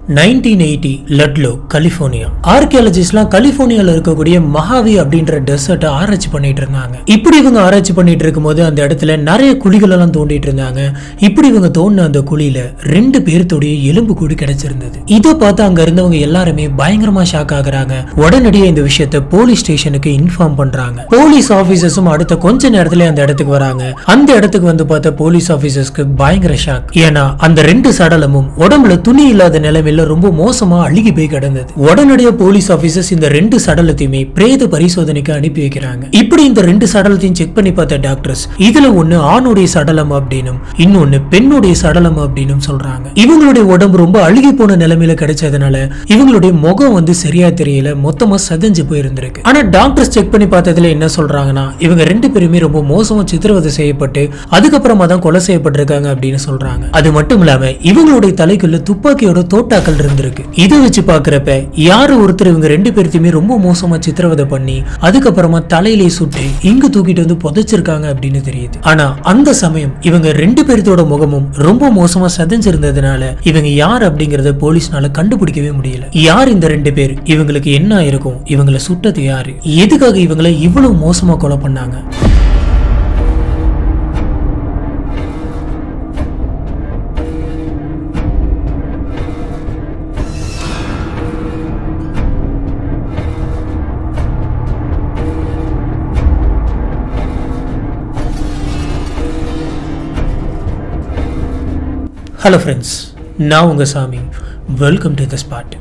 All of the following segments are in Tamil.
நைன்டீன் எயிட்டி லட்லோ கலிபோர்னியா ஆர்கியாலஜிஸ்ட்லாம் கலிபோர்னியால இருக்கக்கூடிய மகாவி அப்படின்ற டெசர்ட்டை ஆராய்ச்சி பண்ணிட்டு இருந்தாங்க இப்படி இவங்க ஆராய்ச்சி பண்ணிட்டு இருக்கும்போது அந்த இடத்துல நிறைய குழிகள் எல்லாம் தோண்டிட்டு இருந்தாங்க இப்படி இவங்க தோண்டின அந்த குழியில ரெண்டு பேர்த்தோடைய எலும்பு கூடு கிடைச்சிருந்தது இதை பார்த்து அங்க இருந்தவங்க எல்லாருமே பயங்கரமா ஷாக் ஆகுறாங்க உடனடியே இந்த விஷயத்த போலீஸ் ஸ்டேஷனுக்கு இன்ஃபார்ம் பண்றாங்க போலீஸ் ஆபீசர்ஸும் அடுத்த கொஞ்ச நேரத்துல அந்த இடத்துக்கு வராங்க அந்த இடத்துக்கு வந்து பார்த்த போலீஸ் ஆபீசர்ஸ்க்கு பயங்கர ஷாக் ஏன்னா அந்த ரெண்டு சடலமும் உடம்புல துணி இல்லாத நிலைமையில ரொம்ப மோசமா அழுகி போய் கிடந்தது உடனடியாக போலீஸ் ஆபீசர்ஸ் இந்த ரெண்டு சடலத்தையுமே பிரேத பரிசோதனைக்கு அனுப்பி வைக்கிறாங்க இப்படி இந்த ரெண்டு சடலத்தையும் செக் பண்ணி பார்த்த டாக்டர்ஸ் இதுல ஒண்ணு ஆணுடைய சடலம் அப்படின்னும் இன்னொன்னு பெண்ணுடைய சடலம் அப்படின்னும் சொல்றாங்க இவங்களுடைய உடம்பு ரொம்ப அழுகி போன நிலைமையில கிடைச்சதுனால இவங்களுடைய முகம் வந்து சரியா தெரியல மொத்தமா சதஞ்சு போயிருந்திருக்கு ஆனா டாக்டர்ஸ் செக் பண்ணி பார்த்ததுல என்ன சொல்றாங்கன்னா இவங்க ரெண்டு பேருமே ரொம்ப மோசமா சித்திரவதை செய்யப்பட்டு அதுக்கப்புறமா தான் கொலை செய்யப்பட்டிருக்காங்க அப்படின்னு சொல்றாங்க அது மட்டும் இல்லாம இவங்களுடைய தலைக்குள்ள துப்பாக்கியோட தோட்டாக்கள் இருந்திருக்கு இதை வச்சு பாக்குறப்ப யாரு ஒருத்தர் இவங்க ரெண்டு பேர்த்தையுமே ரொம்ப மோசமா சித்திரவதை பண்ணி அதுக்கப்புறமா தலையிலே சுட்டு இங்க தூக்கிட்டு வந்து புதைச்சிருக்காங்க அப்படின்னு தெரியுது ஆனா அந்த சமயம் இவங்க ரெண்டு பேர்த்தோட முகமும் ரொம்ப மோசமா சதைஞ்சிருந்ததுனால இவங்க யார் அப்படிங்கறத போலீஸ்னால கண்டுபிடிக்கவே முடியல யார் இந்த ரெண்டு பேர் இவங்களுக்கு என்ன ஆயிருக்கும் இவங்களை சுட்டது யாரு எதுக்காக இவங்களை இவ்வளவு மோசமா கொலை பண்ணாங்க ஹலோ ஃப்ரெண்ட்ஸ் நான் உங்கள் சாமி வெல்கம் டு த ஸ்பாட்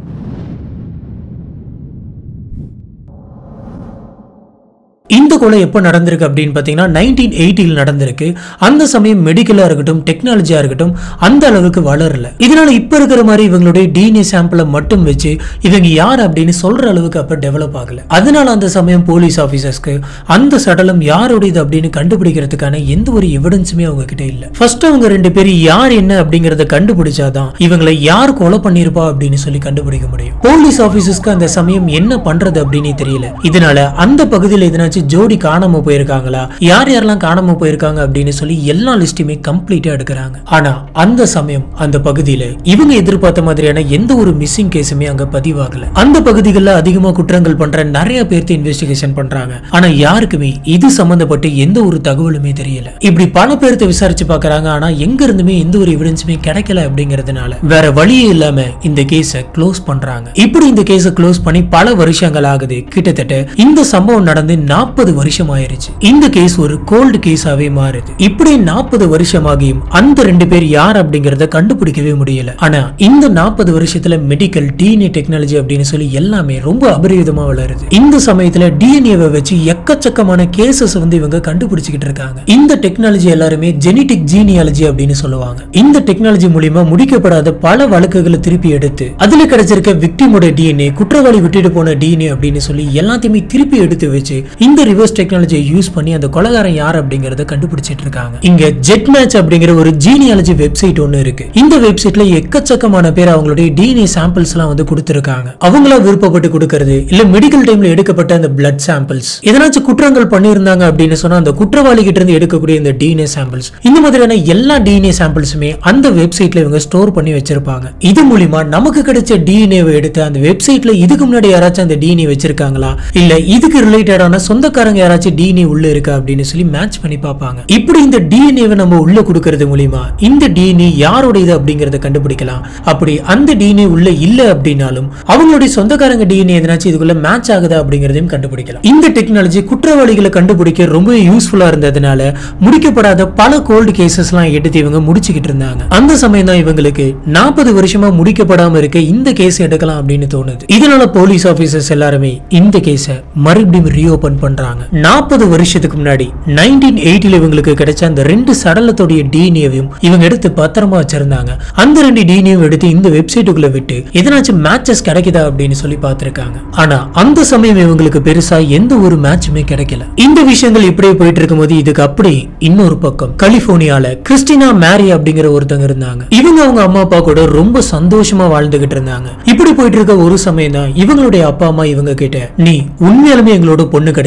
இந்த கொலை எப்போ நடந்திருக்கு அப்படின்னு பார்த்தீங்கன்னா நைன்டீன் எயிட்டியில் நடந்திருக்கு அந்த சமயம் மெடிக்கலாக இருக்கட்டும் டெக்னாலஜியாக இருக்கட்டும் அந்த அளவுக்கு வளரல இதனால இப்போ இருக்கிற மாதிரி இவங்களுடைய டிஎன்ஏ சாம்பிளை மட்டும் வச்சு இவங்க யார் அப்படின்னு சொல்ற அளவுக்கு அப்போ டெவலப் ஆகல அதனால அந்த சமயம் போலீஸ் ஆஃபீஸர்ஸ்க்கு அந்த சடலம் யாருடையது அப்படின்னு கண்டுபிடிக்கிறதுக்கான எந்த ஒரு எவிடன்ஸுமே அவங்க கிட்ட இல்லை ஃபர்ஸ்ட் அவங்க ரெண்டு பேரும் யார் என்ன அப்படிங்கறத கண்டுபிடிச்சாதான் இவங்களை யார் கொலை பண்ணியிருப்பா அப்படின்னு சொல்லி கண்டுபிடிக்க முடியும் போலீஸ் ஆஃபீஸர்ஸ்க்கு அந்த சமயம் என்ன பண்றது அப்படின்னு தெரியல இதனால அந்த பகுதியில் எதனாச்சும் ஜோடி காணாம போயிருக்காங்களா யார் யாரெல்லாம் காணாம போயிருக்காங்க அப்படின்னு சொல்லி எல்லா லிஸ்ட்டுமே கம்ப்ளீட்டா எடுக்கிறாங்க ஆனா அந்த சமயம் அந்த பகுதியில இவங்க எதிர்பார்த்த மாதிரியான எந்த ஒரு மிஸ்ஸிங் கேஸுமே அங்க பதிவாகல அந்த பகுதிகளில் அதிகமா குற்றங்கள் பண்ற நிறைய பேர்த்து இன்வெஸ்டிகேஷன் பண்றாங்க ஆனா யாருக்குமே இது சம்பந்தப்பட்டு எந்த ஒரு தகவலுமே தெரியல இப்படி பல பேர்த்த விசாரிச்சு பார்க்கறாங்க ஆனா எங்க இருந்துமே எந்த ஒரு எவிடன்ஸுமே கிடைக்கல அப்படிங்கறதுனால வேற வழியே இல்லாம இந்த கேஸை க்ளோஸ் பண்றாங்க இப்படி இந்த கேஸை க்ளோஸ் பண்ணி பல வருஷங்கள் ஆகுது கிட்டத்தட்ட இந்த சம்பவம் நடந்து நாற்பது வருஷம் ஆயிருச்சு இந்த கேஸ் ஒரு கோல்டு கேஸாவே மாறுது இப்படி நாற்பது வருஷமாகியும் அந்த ரெண்டு பேர் யார் அப்படிங்கறத கண்டுபிடிக்கவே முடியல ஆனா இந்த நாற்பது வருஷத்துல மெடிக்கல் டிஎன்ஏ டெக்னாலஜி அப்படின்னு சொல்லி எல்லாமே ரொம்ப அபரிவிதமா வளருது இந்த சமயத்துல டிஎன்ஏவை வச்சு எக்கச்சக்கமான கேசஸ் வந்து இவங்க கண்டுபிடிச்சுக்கிட்டு இருக்காங்க இந்த டெக்னாலஜி எல்லாருமே ஜெனடிக் ஜீனியாலஜி அப்படின்னு சொல்லுவாங்க இந்த டெக்னாலஜி மூலியமா முடிக்கப்படாத பல வழக்குகளை திருப்பி எடுத்து அதுல கிடைச்சிருக்க விக்டிமோட டிஎன்ஏ குற்றவாளி விட்டுட்டு போன டிஎன்ஏ அப்படின்னு சொல்லி எல்லாத்தையுமே திருப்பி எடுத்து வச்சு இந்த ரிவர்ஸ் டெக்னாலஜியை யூஸ் பண்ணி அந்த கொலகாரன் யார் அப்படிங்கறத கண்டுபிடிச்சிட்டு இருக்காங்க இங்க ஜெட் மேட்ச் அப்படிங்கிற ஒரு ஜீனியாலஜி வெப்சைட் ஒன்னு இருக்கு இந்த வெப்சைட்ல எக்கச்சக்கமான பேர் அவங்களுடைய டிஎன்ஏ சாம்பிள்ஸ் எல்லாம் வந்து கொடுத்திருக்காங்க அவங்களா விருப்பப்பட்டு கொடுக்கறது இல்ல மெடிக்கல் டைம்ல எடுக்கப்பட்ட அந்த பிளட் சாம்பிள்ஸ் எதனாச்சும் குற்றங்கள் பண்ணியிருந்தாங்க அப்படின்னு சொன்னா அந்த குற்றவாளி கிட்ட இருந்து எடுக்கக்கூடிய இந்த டிஎன்ஏ சாம்பிள்ஸ் இந்த மாதிரியான எல்லா டிஎன்ஏ சாம்பிள்ஸுமே அந்த வெப்சைட்ல இவங்க ஸ்டோர் பண்ணி வச்சிருப்பாங்க இது மூலியமா நமக்கு கிடைச்ச டிஎன்ஏவை எடுத்து அந்த வெப்சைட்ல இதுக்கு முன்னாடி யாராச்சும் அந்த டிஎன்ஏ வச்சிருக்காங்களா இல்ல இதுக்கு ரிலேட்டடான சொந்தக்காரங்க யாராச்சும் டிஎன்ஏ உள்ள இருக்கா அப்படின்னு சொல்லி மேட்ச் பண்ணி பார்ப்பாங்க இப்படி இந்த டிஎன்ஏவை நம்ம உள்ள கொடுக்கறது மூலியமா இந்த டிஎன்ஏ யாருடையது அப்படிங்கறத கண்டுபிடிக்கலாம் அப்படி அந்த டிஎன்ஏ உள்ள இல்ல அப்படின்னாலும் அவங்களுடைய சொந்தக்காரங்க டிஎன்ஏ எதனாச்சும் இதுக்குள்ள மேட்ச் ஆகுதா அப்படிங்கறதையும் கண்டுபிடிக்கலாம் இந்த டெக்னாலஜி குற்றவாளிகளை கண்டுபிடிக்க ரொம்ப யூஸ்ஃபுல்லா இருந்ததுனால முடிக்கப்படாத பல கோல்டு கேசஸ்லாம் எடுத்து இவங்க முடிச்சுக்கிட்டு இருந்தாங்க அந்த சமயம் தான் இவங்களுக்கு நாற்பது வருஷமா முடிக்கப்படாம இருக்க இந்த கேஸ் எடுக்கலாம் அப்படின்னு தோணுது இதனால போலீஸ் ஆபீசர்ஸ் எல்லாருமே இந்த கேஸை மறுபடியும் ரீஓபன் பண்றாங்க நாற்பது வருஷத்துக்கு முன்னாடி நைன்டீன் எயிட்டில இவங்களுக்கு கிடைச்ச அந்த ரெண்டு சடலத்துடைய டிஎன்ஏவையும் இவங்க எடுத்து பத்திரமா வச்சிருந்தாங்க அந்த ரெண்டு டிஎன்ஏவும் எடுத்து இந்த வெப்சைட்டுக்குள்ள விட்டு எதனாச்சும் மேட்சஸ் கிடைக்குதா அப்படின்னு சொல்லி பார்த்திருக்காங்க ஆனா அந்த சமயம் இவங்களுக்கு பெருசா எந்த ஒரு மேட்சுமே கிடைக்கல இந்த விஷயங்கள் இப்படியே போயிட்டு இருக்கும்போது இதுக்கு அப்படி இன்னொரு பக்கம் கலிபோர்னியால கிறிஸ்டினா மேரி அப்படிங்கிற ஒருத்தங்க இருந்தாங்க இவங்க அவங்க அம்மா அப்பா கூட ரொம்ப சந்தோஷமா வாழ்ந்துகிட்டு இருந்தாங்க இப்படி போயிட்டு இருக்க ஒரு சமயம் தான் இவங்களுடைய அப்பா அம்மா இவங்க கிட்ட நீ உண்மையாலுமே எங்களோட பொண்ணு கிடையாது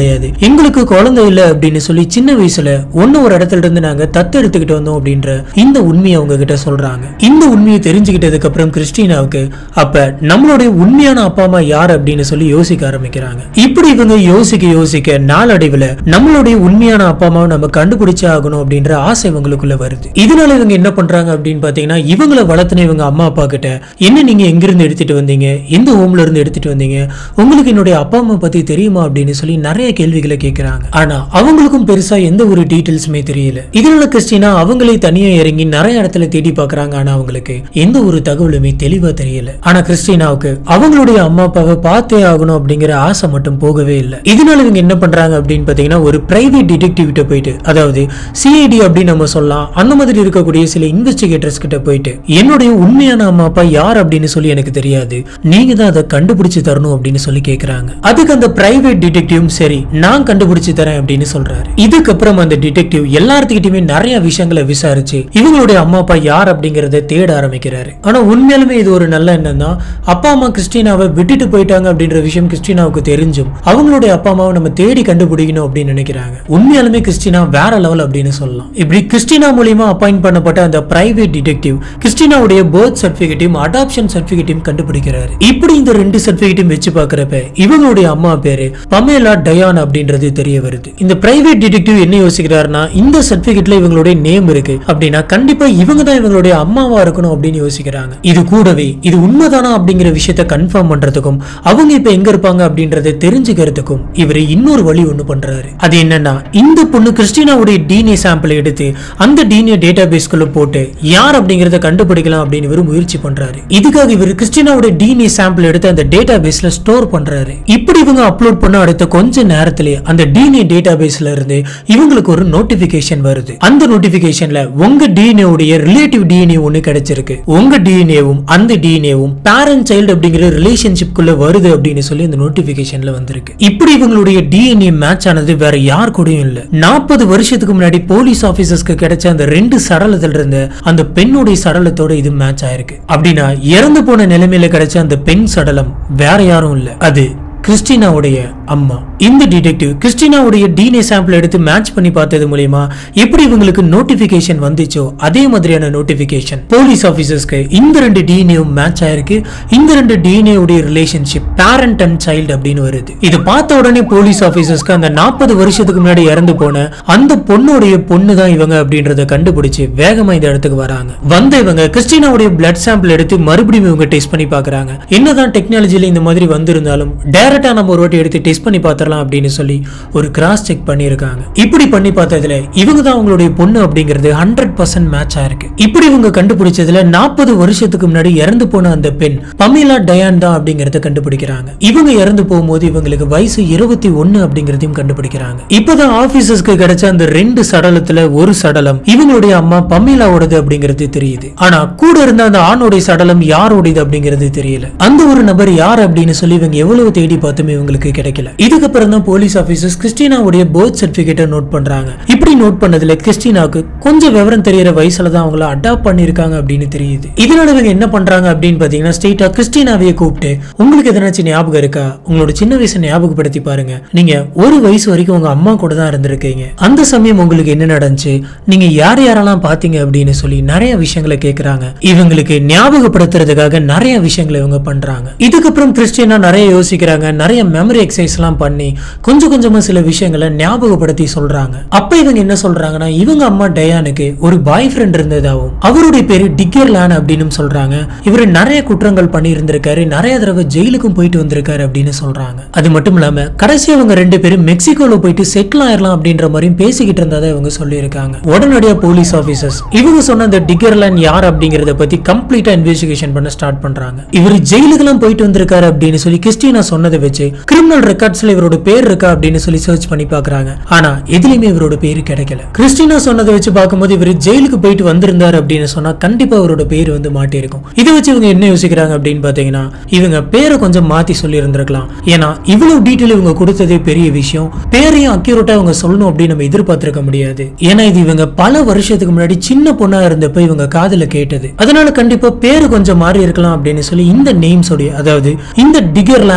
எங்களுக்கு குழந்தை இல்ல அப்படின்னு சொல்லி சின்ன வயசுல ஒன்னு ஒரு இடத்துல இருந்து நாங்க தத்து எடுத்துக்கிட்டு வந்தோம் அப்படின்ற இந்த உண்மையை அவங்க கிட்ட சொல்றாங்க இந்த உண்மையை தெரிஞ்சுக்கிட்டதுக்கு அப்புறம் கிறிஸ்டினாவுக்கு அப்ப நம்மளுடைய உண்மையான அப்பா அம்மா யார் அப்படின்னு சொல்லி யோசிக்க ஆரம்பிக்கிறாங்க இப்படி இவங்க யோசிக்க யோசிக்க நாளடைவுல நம்மளுடைய உண்மையான அப்பா அம்மாவை நம்ம கண்டுபிடிச்சே ஆகணும் அப்படின்ற ஆசை இவங்களுக்குள்ள வருது இதனால இவங்க என்ன பண்றாங்க அப்படின்னு பாத்தீங்கன்னா இவங்கள வளர்த்துன இவங்க அம்மா அப்பா கிட்ட என்ன நீங்க எங்கிருந்து எடுத்துட்டு வந்தீங்க எந்த ஹோம்ல இருந்து எடுத்துட்டு வந்தீங்க உங்களுக்கு என்னுடைய அப்பா அம்மா பத்தி தெரியுமா அப்படின்னு சொல்லி நிறைய கேள்விகளை கேட்கறாங்க ஆனா அவங்களுக்கும் பெருசா எந்த ஒரு டீடைல்ஸுமே தெரியல இதனால கிறிஸ்டினா அவங்களே தனியா இறங்கி நிறைய இடத்துல தேடி பார்க்கறாங்க ஆனா அவங்களுக்கு எந்த ஒரு தகவலுமே தெளிவா தெரியல ஆனா கிறிஸ்டினாவுக்கு அவங்களுடைய அம்மா அப்பாவை பார்த்தே ஆகணும் அப்படிங்கிற ஆசை மட்டும் போகவே இல்லை இதனால இவங்க என்ன பண்றாங்க அப்படின்னு பாத்தீங்கன்னா ஒரு பிரைவேட் டிடெக்டிவ் கிட்ட போயிட்டு அதாவது சிஐடி அப்படின்னு நம்ம சொல்லலாம் அந்த மாதிரி இருக்கக்கூடிய சில இன்வெஸ்டிகேட்டர்ஸ் கிட்ட போயிட்டு என்னுடைய உண்மையான அம்மா அப்பா யார் அப்படின்னு சொல்லி எனக்கு தெரியாது நீங்க தான் அதை கண்டுபிடிச்சு தரணும் அப்படின்னு சொல்லி கேக்குறாங்க அதுக்கு அந்த பிரைவேட் டிடெக்டிவும் சரி நான் கண்டுபிடிச்சு தரேன் அப்படின்னு சொல்றாரு இதுக்கப்புறம் அந்த டிடெக்டிவ் எல்லாத்துக்கிட்டயுமே நிறைய விஷயங்களை விசாரிச்சு இவங்களுடைய அம்மா அப்பா யார் அப்படிங்கறத தேட ஆரம்பிக்கிறாரு ஆனா உண்மையாலுமே இது ஒரு நல்ல எண்ணம் தான் அப்பா அம்மா கிறிஸ்டினாவை விட்டுட்டு போயிட்டாங்க அப்படின்ற விஷயம் கிறிஸ்டினாவுக்கு தெரிஞ்சும் அவங்களுடைய அப்பா அம்மாவை நம்ம தேடி கண்டுபிடிக்கணும் அப்படின்னு நினைக்கிறாங்க உண்மையாலுமே கிறிஸ்டினா வேற லெவல் அப்படின்னு சொல்லலாம் இப்படி கிறிஸ்டினா மூலியமா அப்பாயிண்ட் பண்ணப்பட்ட அந்த பிரைவேட் டிடெக்டிவ் கிறிஸ்டினாவுடைய பர்த் சர்டிபிகேட்டையும் அடாப்ஷன் சர்டிபிகேட்டையும் கண்டுபிடிக்கிறாரு இப்படி இந்த ரெண்டு சர்டிபிகேட்டையும் வச்சு பார்க்கறப்ப இவங்களுடைய அம்மா பேரு பமேலா டயான் அப்படின்றது தெரிய வருது இந்த பிரைவேட் டிடெக்டிவ் என்ன யோசிக்கிறாருன்னா இந்த சர்டிபிகேட்ல இவங்களுடைய நேம் இருக்கு அப்படின்னா கண்டிப்பா இவங்க தான் இவங்களுடைய அம்மாவா இருக்கணும் அப்படின்னு யோசிக்கிறாங்க இது கூடவே இது உண்மைதானா அப்படிங்கிற விஷயத்த கன்ஃபார்ம் பண்றதுக்கும் அவங்க இப்ப எங்க இருப்பாங்க அப்படின்றத தெரிஞ்சுக்கிறதுக்கும் இவர் இன்னொரு வழி ஒண்ணு பண்றாரு அது என்னன்னா இந்த பொண்ணு கிறிஸ்டினாவுடைய டிஎன்ஏ சாம்பிள் எடுத்து அந்த டிஎன்ஏ டேட்டா பேஸ்குள்ள போட்டு யார் அப்படிங்கறத கண்டுபிடிக்கலாம் அப்படின்னு இவர் முயற்சி பண்றாரு இதுக்காக இவர் கிறிஸ்டினாவுடைய டிஎன்ஏ சாம்பிள் எடுத்து அந்த டேட்டா பேஸ்ல ஸ்டோர் பண்றாரு இப்படி இவங்க அப்லோட் பண்ண அடுத்த கொஞ்ச நேரத்திலே அந்த டிஎன்ஏ டேட்டா பேஸ்ல இருந்து இவங்களுக்கு ஒரு நோட்டிபிகேஷன் வருது அந்த நோட்டிபிகேஷன்ல உங்க டிஎன்ஏ உடைய ரிலேட்டிவ் டிஎன்ஏ ஒண்ணு கிடைச்சிருக்கு உங்க டிஎன்ஏவும் அந்த டிஎன்ஏவும் பேரண்ட் சைல்டு அப்படிங்கிற ரிலேஷன்ஷிப்குள்ள வருது அப்படின்னு சொல்லி இந்த நோட்டிபிகேஷன்ல வந்திருக்கு இப்படி இவங்களுடைய டிஎன்ஏ மேட்ச் ஆனது வேற யார் கூடயும் இல்ல நாற்பது வருஷத்துக்கு முன்னாடி போலீஸ் ஆபீசர்ஸ்க்கு கிடைச்ச அந்த ரெண்டு சடலத்துல இருந்த அந்த பெண்ணுடைய சடலத்தோட இது மேட்ச் ஆயிருக்கு அப்படின்னா இறந்து போன நிலைமையில கிடைச்ச அந்த பெண் சடலம் வேற யாரும் இல்ல அது கிறிஸ்டினாவுடைய அம்மா இந்த டிடெக்டிவ் கிறிஸ்டினாவுடைய டிஎன்ஏ சாம்பிள் எடுத்து மேட்ச் பண்ணி பார்த்தது மூலியமா எப்படி இவங்களுக்கு நோட்டிபிகேஷன் வந்துச்சோ அதே மாதிரியான நோட்டிபிகேஷன் போலீஸ் ஆபீசர்ஸ்க்கு இந்த ரெண்டு டிஎன்ஏவும் மேட்ச் ஆயிருக்கு இந்த ரெண்டு டிஎன்ஏ உடைய ரிலேஷன்ஷிப் பேரண்ட் அண்ட் சைல்டு அப்படின்னு வருது இது பார்த்த உடனே போலீஸ் ஆபீசர்ஸ்க்கு அந்த நாற்பது வருஷத்துக்கு முன்னாடி இறந்து போன அந்த பொண்ணுடைய பொண்ணு தான் இவங்க அப்படின்றத கண்டுபிடிச்சு வேகமா இந்த இடத்துக்கு வராங்க வந்த இவங்க கிறிஸ்டினாவுடைய பிளட் சாம்பிள் எடுத்து மறுபடியும் இவங்க டெஸ்ட் பண்ணி பார்க்கறாங்க என்னதான் டெக்னாலஜில இந்த மாதிரி வந்திருந்தாலும் டைரக்டா நம்ம ஒரு வாட்டி எடுத்து டெஸ்ட் பண்ணி பார்த்துடலாம் அப்படின்னு சொல்லி ஒரு கிராஸ் செக் பண்ணியிருக்காங்க இப்படி பண்ணி பார்த்ததுல இவங்க தான் அவங்களுடைய பொண்ணு அப்படிங்கிறது ஹண்ட்ரட் பர்சன்ட் மேட்ச் ஆயிருக்கு இப்படி இவங்க கண்டுபிடிச்சதுல நாற்பது வருஷத்துக்கு முன்னாடி இறந்து போன அந்த பெண் பமீலா டயான் தான் அப்படிங்கறத கண்டுபிடிக்கிறாங்க இவங்க இறந்து போகும்போது இவங்களுக்கு வயசு இருபத்தி ஒன்னு அப்படிங்கறதையும் கண்டுபிடிக்கிறாங்க இப்பதான் ஆபீசர்ஸ்க்கு கிடைச்ச அந்த ரெண்டு சடலத்துல ஒரு சடலம் இவங்களுடைய அம்மா பமீலாவோடது அப்படிங்கிறது தெரியுது ஆனா கூட இருந்த அந்த ஆணுடைய சடலம் யாரோடது அப்படிங்கிறது தெரியல அந்த ஒரு நபர் யார் அப்படின்னு சொல்லி இவங்க எவ்வளவு தேடி பார்த்துமே இவங்களுக்கு கிடைக்கல இதுக்கப்புறம் தான் போலீஸ் ஆபீசர்ஸ் கிறிஸ்டினாவுடைய பர்த் சர்டிபிகேட்டை நோட் பண்றாங்க இப்படி நோட் பண்ணதுல கிறிஸ்டினாவுக்கு கொஞ்சம் விவரம் தெரியற வயசுல தான் அவங்கள அடாப்ட் பண்ணிருக்காங்க அப்படின்னு தெரியுது இதனால இவங்க என்ன பண்றாங்க அப்படின்னு பாத்தீங்கன்னா ஸ்ட்ரெயிட்டா கிறிஸ்டினாவையே கூப்பிட்டு உங்களுக்கு எதனாச்சும் ஞாபகம் இருக்கா உங்களோட சின்ன வயசை ஞாபகப்படுத்தி பாருங்க நீங்க ஒரு வயசு வரைக்கும் உங்க அம்மா கூட தான் இருந்திருக்கீங்க அந்த சமயம் உங்களுக்கு என்ன நடந்துச்சு நீங்க யார் யாரெல்லாம் பாத்தீங்க அப்படின்னு சொல்லி நிறைய விஷயங்களை கேக்குறாங்க இவங்களுக்கு ஞாபகப்படுத்துறதுக்காக நிறைய விஷயங்களை இவங்க பண்றாங்க இதுக்கப்புறம் கிறிஸ்டியனா நிறைய யோசிக்கிறாங்க நிறைய மெமரி எக்ஸசைஸ் எல்லாம் பண்ணி கொஞ்சம் கொஞ்சமா சில விஷயங்களை ஞாபகப்படுத்தி சொல்றாங்க அப்ப இவங்க என்ன சொல்றாங்கன்னா இவங்க அம்மா டயானுக்கு ஒரு பாய் ஃப்ரெண்ட் இருந்ததாகவும் அவருடைய பேரு டிக்கர் லேன் அப்படின்னு சொல்றாங்க இவர் நிறைய குற்றங்கள் பண்ணி இருந்திருக்காரு நிறைய தடவை ஜெயிலுக்கும் போயிட்டு வந்திருக்காரு அப்படின்னு சொல்றாங்க அது மட்டும் இல்லாம கடைசி அவங்க ரெண்டு பேரும் மெக்சிகோல போயிட்டு செட்டில் ஆயிரலாம் அப்படின்ற மாதிரியும் பேசிக்கிட்டு இருந்ததை இவங்க சொல்லியிருக்காங்க உடனடியா போலீஸ் ஆபீசர்ஸ் இவங்க சொன்ன அந்த டிகர்லேண்ட் யார் அப்படிங்கறத பத்தி கம்ப்ளீட்டா இன்வெஸ்டிகேஷன் பண்ண ஸ்டார்ட் பண்றாங்க இவர் ஜெயிலுக்கெல்லாம் போயிட்டு வந்திருக்காரு அப்படின்னு சொல்லி கிறிஸ்டினா சொன்னதை வச்சு கிரிமினல் ரெக்கார்ட்ஸ்ல இவரோட பேர் இருக்கா அப்படின்னு சொல்லி சர்ச் பண்ணி பாக்குறாங்க ஆனா எதுலயுமே இவரோட பேரு கிடைக்கல கிறிஸ்டினா சொன்னதை வச்சு பார்க்கும்போது இவர் ஜெயிலுக்கு போயிட்டு வந்திருந்தாரு அப்படின்னு சொன்னா கண்டிப்பா அவரோட பேர் வந்து மாட்டியிருக்கும் இதை வச்சு இவங்க என்ன யோசிக்கிறாங்க அப்படின்னு பாத்தீங்கன்னா இவங்க பேரை கொஞ்சம் மாத்தி சொல்லி இருந்திருக்கலாம் ஏன்னா இவ்வளவு டீட்டெயில் இவங்க கொடுத்ததே பெரிய விஷயம் பேரையும் அக்யூரேட்டா இவங்க சொல்லணும் அப்படின்னு நம்ம எதிர்பார்த்திருக்க முடியாது ஏன்னா இது இவங்க பல வருஷத்துக்கு முன்னாடி சின்ன பொண்ணா இருந்தப்ப இவங்க காதுல கேட்டது அதனால கண்டிப்பா பேரு கொஞ்சம் மாறி இருக்கலாம் அப்படின்னு சொல்லி இந்த நேம்ஸ் உடைய அதாவது இந்த டிகர் லேன் அப்படின்ற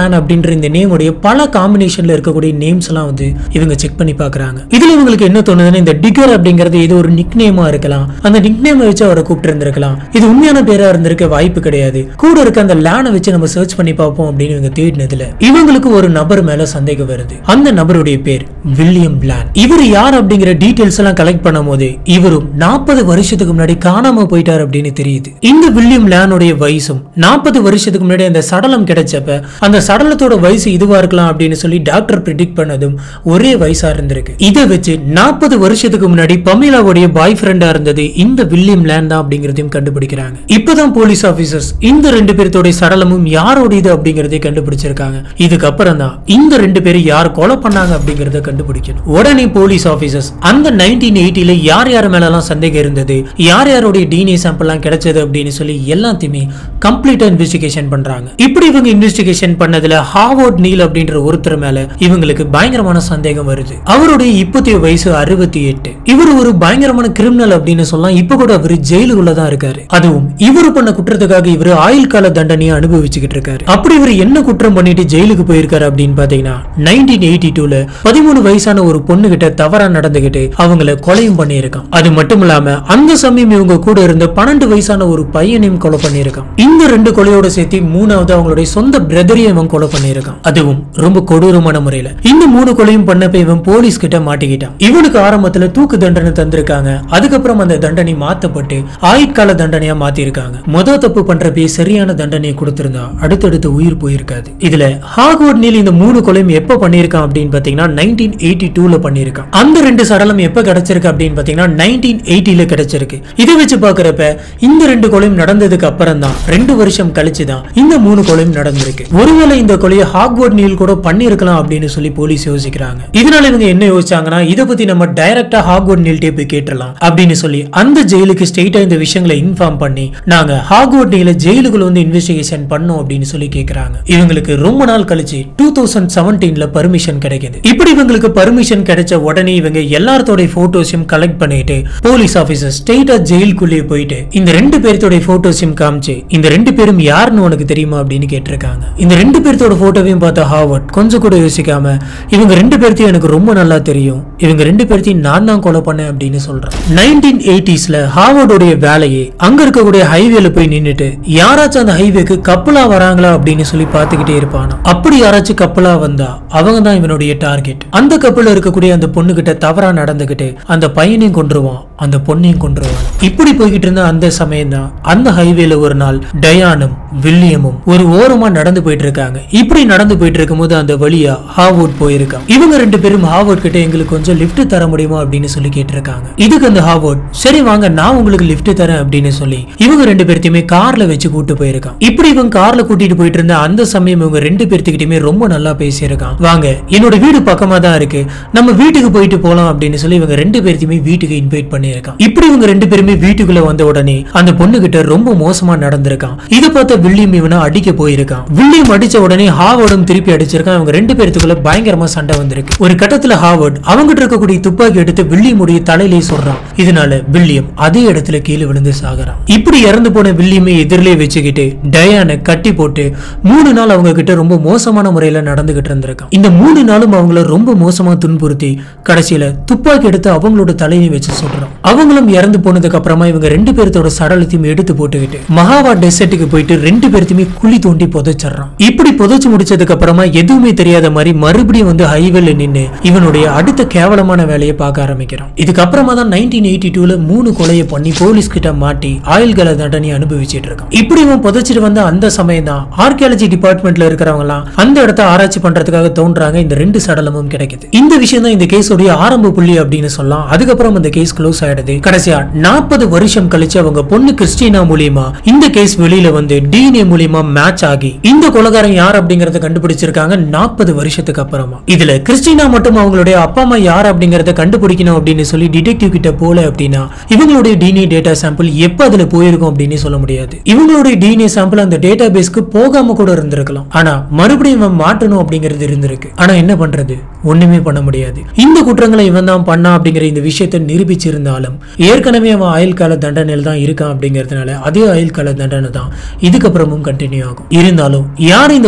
அப்படின்ற இந்த நேமுடைய பல காம்பினேஷன்ல இருக்கக்கூடிய நேம்ஸ் எல்லாம் வந்து இவங்க செக் பண்ணி பார்க்கறாங்க இதுல இவங்களுக்கு என்ன தோணுதுன்னா இந்த டிகர் அப்படிங்கிறது இது ஒரு நிக் நேமா இருக்கலாம் அந்த நிக் நேமை வச்சு அவரை கூப்பிட்டு இருந்திருக்கலாம் இது உண்மையான பேரா இருந்திருக்க வாய்ப்பு கிடையாது கூட இருக்க அந்த லேனை வச்சு நம்ம சர்ச் பண்ணி பார்ப்போம் அப்படின்னு இவங்க தேடினதுல இவங்களுக்கு ஒரு நபர் மேல சந்தேகம் வருது அந்த நபருடைய பேர் வில்லியம் பிளான் இவர் யார் அப்படிங்கிற டீடைல்ஸ் எல்லாம் கலெக்ட் பண்ணும்போது இவரும் நாற்பது வருஷத்துக்கு முன்னாடி காணாம போயிட்டார் அப்படின்னு தெரியுது இந்த வில்லியம் லேனுடைய வயசும் நாற்பது வருஷத்துக்கு முன்னாடி அந்த சடலம் கிடைச்சப்ப அந்த சடலத்தோட வயசு இதுவா இருக்கலாம் அப்படின்னு சொல்லி டாக்டர் ப்ரிடிக்ட் பண்ணதும் ஒரே வயசா இருந்திருக்கு இதை வச்சு நாற்பது வருஷத்துக்கு முன்னாடி பமீலாவுடைய பாய் ஃப்ரெண்டா இருந்தது இந்த வில்லியம் லேன் தான் அப்படிங்கறதையும் கண்டுபிடிக்கிறாங்க இப்பதான் போலீஸ் ஆபீசர்ஸ் இந்த ரெண்டு பேர்த்தோட சடலமும் யாரோட இது அப்படிங்கறதை கண்டுபிடிச்சிருக்காங்க இதுக்கப்புறம் தான் இந்த ரெண்டு பேரும் யார் கொலை பண்ணாங்க அப்படிங்கறத கண்டுபிடிக்கணும் உடனே போலீஸ் ஆபீசர்ஸ் அந்த நைன்டீன் எயிட்டில யார் யார் மேலலாம் சந்தேகம் இருந்தது யார் யாருடைய டிஎன்ஏ சாம்பிள்லாம் கிடைச்சது அப்படின்னு சொல்லி எல்லாத்தையுமே கம்ப்ளீட்டா இன்வெஸ்டிகேஷன் பண்றாங்க இப்படி இவங்க இன்வெஸ்டிகேஷன் பண்ணதுல ஹார்வர்ட் நீல் அப்படின்ற ஒருத்தர் மேல இவங்களுக்கு பயங்கரமான சந்தேகம் வருது அவருடைய இப்போதைய வயசு அறுபத்தி எட்டு இவர் ஒரு பயங்கரமான கிரிமினல் அப்படின்னு சொல்லலாம் இப்ப கூட அவர் ஜெயிலுக்குள்ள தான் இருக்காரு அதுவும் இவர் பண்ண குற்றத்துக்காக இவர் ஆயுள் கால தண்டனையை அனுபவிச்சுக்கிட்டு இருக்காரு அப்படி இவர் என்ன குற்றம் பண்ணிட்டு ஜெயிலுக்கு போயிருக்காரு அப்படின்னு பாத்தீங்கன்னா நைன்டீன் எயிட்டி டூல பதிமூணு வயசான ஒரு பொண்ணு கிட்ட தவறா நடந்துகிட்டு அவங்கள கொலையும் பண்ணியிருக்கான் அது மட்டும் இல்லாம அந்த சமயம் இவங்க கூட இருந்த பன்னெண்டு வயசான ஒரு பையனையும் கொலை பண்ணியிருக்கான் இந்த ரெண்டு கொலையோட சேர்த்து மூணாவது அவங்களுடைய சொந்த பிரதரையும் இவன் கொலை பண்ணியிருக்கான் அதுவும் ரொம்ப கொடூரமான முறையில இந்த மூணு கொலையும் பண்ணப்ப இவன் போலீஸ் கிட்ட மாட்டிக்கிட்டான் இவனுக்கு ஆரம்பத்துல தூக்கு தண்டனை தந்திருக்காங்க அதுக்கப்புறம் அந்த தண்டனை மாத்தப்பட்டு ஆயுட்கால தண்டனையா மாத்திருக்காங்க முத தப்பு பண்றப்பயே சரியான தண்டனையை கொடுத்திருந்தா அடுத்தடுத்து உயிர் போயிருக்காது இதுல ஹாக்வர்ட் நீல் இந்த மூணு கொலையும் எப்ப பண்ணிருக்கான் அப்படின்னு பாத்தீங்கன்னா நைன்டீன் எயிட்டி டூல பண்ணிருக்கான் அந்த ரெண்டு சடலம் எப்ப கிடைச்சிருக்கு அப்படின்னு பாத்தீங்கன்னா நைன்டீன் எயிட்டில கிடைச்சிருக்கு இதை வச்சு பாக்குறப்ப இந்த ரெண்டு கொலையும் நடந்ததுக்கு அப்புறம் தான் ரெண்டு வருஷம் கழிச்சு தான் இந்த மூணு கொலையும் நடந்திருக்கு ஒருவேளை இந்த கொலையை ஹாக்வர்ட் நீல் கூட பண்ணிருக்கலாம் அப்படின்னு சொல்லி போலீஸ் யோசிக்கிறாங்க இதனால இவங்க என்ன யோசிச்சாங்கன்னா இதை பத்தி நம்ம டைரக்டா ஹாக்வர்ட் நீல்ட்டே போய் கேட்டுறலாம் அப்படின்னு சொல்லி அந்த ஜெயிலுக்கு ஸ்ட்ரெயிட்டா இந்த விஷயங்களை இன்ஃபார்ம் பண்ணி நாங்க ஹாக்வர்ட் நீல ஜெயிலுக்குள்ள வந்து இன்வெஸ்டிகேஷன் பண்ணோம் அப்படின்னு சொல்லி கேக்குறாங்க இவங்களுக்கு ரொம்ப நாள் கழிச்சு டூ தௌசண்ட் செவன்டீன்ல பர்மிஷன் கிடைக்குது இப்படி இவங்களுக்கு பர்மிஷன் கிடைச்ச உடனே இவங்க எல்லாத்தோட போட்டோஸையும் கலெக்ட் பண்ணிட்டு போலீஸ் ஆபீசர் ஸ்ட்ரெயிட்டா ஜெயிலுக்குள்ளேயே போயிட்டு இந்த ரெண்டு பேர்த்தோட போட்டோஸையும் காமிச்சு இந்த ரெண்டு பேரும் யாருன்னு உனக்கு தெரியுமா அப்படின்னு கேட்டிருக்காங்க இந்த ரெண்டு பேர்த்தோட போட்டோவையும் பார்த்த ஹாவர்ட் கொஞ்சம் கூட யோசிக்காம இவங்க ரெண்டு பேர்த்தையும் எனக்கு ரொம்ப நல்லா தெரியும் இவங்க ரெண்டு பேர்த்தையும் நான் தான் கொலை பண்ணேன் அப்படின்னு சொல்றேன் நைன்டீன் எயிட்டிஸ்ல ஹாவர்டோடைய வேலையே அங்க இருக்கக்கூடிய ஹைவேல போய் நின்னுட்டு யாராச்சும் அந்த ஹைவேக்கு கப்பலா வராங்களா அப்படின்னு சொல்லி பார்த்துக்கிட்டே இருப்பானா அப்படி யாராச்சும் கப்பலா வந்தா அவங்க தான் இவனுடைய டார்கெட் அந்த கப்பல்ல இருக்கக்கூடிய அந்த பொண்ணுகிட்ட தவறா நடந்துகிட்டு அந்த பையனையும் கொன்றுவான் அந்த பொண்ணையும் கொன்றுவான் இப்படி போய்கிட்டு இருந்த அந்த சமயம் தான் அந்த ஹைவேல ஒரு நாள் டயானும் வில்லியமும் ஒரு ஓரமா நடந்து போயிட்டு இருக்காங்க இப்படி நடந்து போயிட்டு இருக்கும்போது அந்த வழியா ஹார்வர்ட் போயிருக்கான் இவங்க ரெண்டு பேரும் ஹார்வர்ட் கிட்ட எங்களுக்கு கொஞ்சம் லிஃப்ட் தர முடியுமா அப்படின்னு சொல்லி கேட்டிருக்காங்க இதுக்கு அந்த ஹார்வர்ட் சரி வாங்க நான் உங்களுக்கு லிஃப்ட் தரேன் அப்படின்னு சொல்லி இவங்க ரெண்டு பேர்த்தையுமே கார்ல வச்சு கூட்டு போயிருக்கான் இப்படி இவங்க கார்ல கூட்டிட்டு போயிட்டு இருந்த அந்த சமயம் இவங்க ரெண்டு பேர்த்துக்கிட்டயுமே ரொம்ப நல்லா பேசியிருக்கான் வாங்க என்னோட வீடு பக்கமா தான் இருக்கு நம்ம வீட்டுக்கு போயிட்டு போலாம் அப்படின்னு சொல்லி இவங்க ரெண்டு பேர்த்தையுமே வீட்டுக்கு இன்வைட் பண்ணியிருக்கான் இப்படி இவங்க ரெண்டு பேருமே வீட்டுக்குள்ள வந்த உடனே அந்த பொண்ணு கிட்ட ரொம்ப மோசமா நடந்திருக்கான் இதை பார்த்த வில்லியம் இவனை அடிக்க போயிருக்கான் வில்லியம் அடிச்ச உடனே ஹாவர்டும் திருப்பி அடிச்சிருக்கான் இவங்க ரெண்டு பேர்த்துக்குள்ள பயங்கரமா சண்டை வந்திருக்கு ஒரு கட்டத்துல ஹாவர்ட் அவங்கிட்ட இருக்கக்கூடிய துப்பாக்கி எடுத்து வில்லியமுடைய தலையிலே சொல்றான் இதனால வில்லியம் அதே இடத்துல கீழே விழுந்து சாகுறான் இப்படி இறந்து போன வில்லியமை எதிரிலே வச்சுக்கிட்டு டயானை கட்டி போட்டு மூணு நாள் அவங்க கிட்ட ரொம்ப மோசமான முறையில நடந்துகிட்டு இருந்திருக்கான் இந்த மூணு நாளும் அவங்கள ரொம்ப மோசமா துன்புறுத்தி கடைசியில துப்பாக்கி எடுத்து அவங்களோட தலையை வச்சு சொல்றான் அவங்களும் இறந்து போனதுக்கு அப்புறமா இவங்க ரெண்டு பேர்த்தோட சடலத்தையும் எடுத்து போட்டுக்கிட்டு மகாவா டெசர்ட்டுக்கு போயிட்டு ரெண்டு பேர்த்தையுமே குழி தோண்டி புதைச்சிடுறான் இப்படி புதைச்சு முடிச்சதுக்கு அப்புறமா எதுவுமே தெரியாத மாதிரி மறுபடியும் வந்து ஹைவேல நின்னு இவனுடைய அடுத்த கேவலமான வேலையை பார்க்க ஆரம்பிக்கிறான் இதுக்கப்புறமா தான் நைன்டீன் எயிட்டி டூல மூணு கொலையை பண்ணி போலீஸ் கிட்ட மாட்டி ஆயுள்கால தண்டனை அனுபவிச்சிட்டு இருக்கான் இப்படி இவன் புதைச்சிட்டு வந்த அந்த சமயம் தான் ஆர்கியாலஜி டிபார்ட்மெண்ட்ல இருக்கிறவங்க எல்லாம் அந்த இடத்த ஆராய்ச்சி பண்றதுக்காக தோன்றாங்க இந்த ரெண்டு சடலமும் கிடைக்குது இந்த விஷயம் தான் இந்த கேஸோடைய ஆரம்ப புள்ளி அப்படின்னு சொல்லலாம் அதுக்கப்புறம் இந்த கேஸ் க்ளோஸ் ஆயிடுது கடைசியா நாற்பது வருஷம் கழிச்சு அவங்க பொண்ணு கிறிஸ்டினா மூலியமா இந்த கேஸ் வெளியில வந்து டிஎன்ஏ மூலியமா மேட்ச் ஆகி இந்த கொலகாரன் யார் அப்படிங்கறத கண்டுபிடிச்சிருக்காங்க நாற்பது வருஷத்துக்கு அப்புறமா இதுல கிறிஸ்டினா மட்டும் அவங்களுடைய அப்பா அம்மா யார் அப்படிங்கறத கண்டுபிடிக்கணும் அப்படின்னு சொல்லி டிடெக்டிவ் கிட்ட போல அப்படின்னா இவங்களுடைய டிஎன்ஏ டேட்டா சாம்பிள் எப்ப அதுல போயிருக்கும் அப்படின்னு சொல்ல முடியாது இவங்களுடைய டிஎன்ஏ சாம்பிள் அந்த டேட்டா பேஸ்க்கு போகாம கூட இருந்திருக்கலாம் ஆனா மறுபடியும் இவன் மாற்றணும் அப்படிங்கிறது இருந்திருக்கு ஆனா என்ன பண்றது ஒண்ணுமே பண்ண முடியாது இந்த குற்றங்களை இவன் தான் பண்ணா அப்படிங்கிற இந்த விஷயத்தை நிரூபிச்சிருந்தாலும் ஏற்கனவே அவன் ஆயுள் கால தண்டனையில் தான் இருக்கான் அப்படிங்கிறதுனால அதே ஆயுள் கால தண்டனை தான் இதுக்கப்புறமும் கண்டினியூ ஆகும் இருந்தாலும் யார் இந்த குற்றத்தை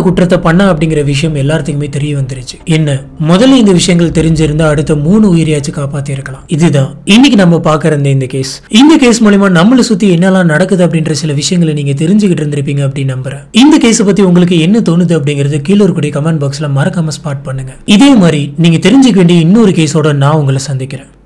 பண்ணா அப்படிங்கிற விஷயம் எல்லாத்துக்குமே தெரிய வந்துருச்சு என்ன முதல்ல இந்த விஷயங்கள் தெரிஞ்சிருந்தா அடுத்த மூணு உயிரியாச்சும் காப்பாத்தி இருக்கலாம் இதுதான் இன்னைக்கு நம்ம பாக்குற இந்த இந்த கேஸ் இந்த கேஸ் மூலமா நம்மளை சுத்தி என்னெல்லாம் நடக்குது அப்படின்ற சில விஷயங்களை நீங்க தெரிஞ்சுக்கிட்டு இருந்திருப்பீங்க அப்படின்னு நம்புறேன் இந்த கேஸை பத்தி உங்களுக்கு என்ன தோணுது அப்படிங்கறது கீழே இருக்கக்கூடிய கமெண்ட் பாக்ஸ்ல மறக்காம ஸ்பாட் பண்ணுங்க இதே மாதிரி நீங்க தெரிஞ்சுக்க வேண்டிய இன்னொரு கேஸோட நான் உங்களை சந்திக்கிறேன்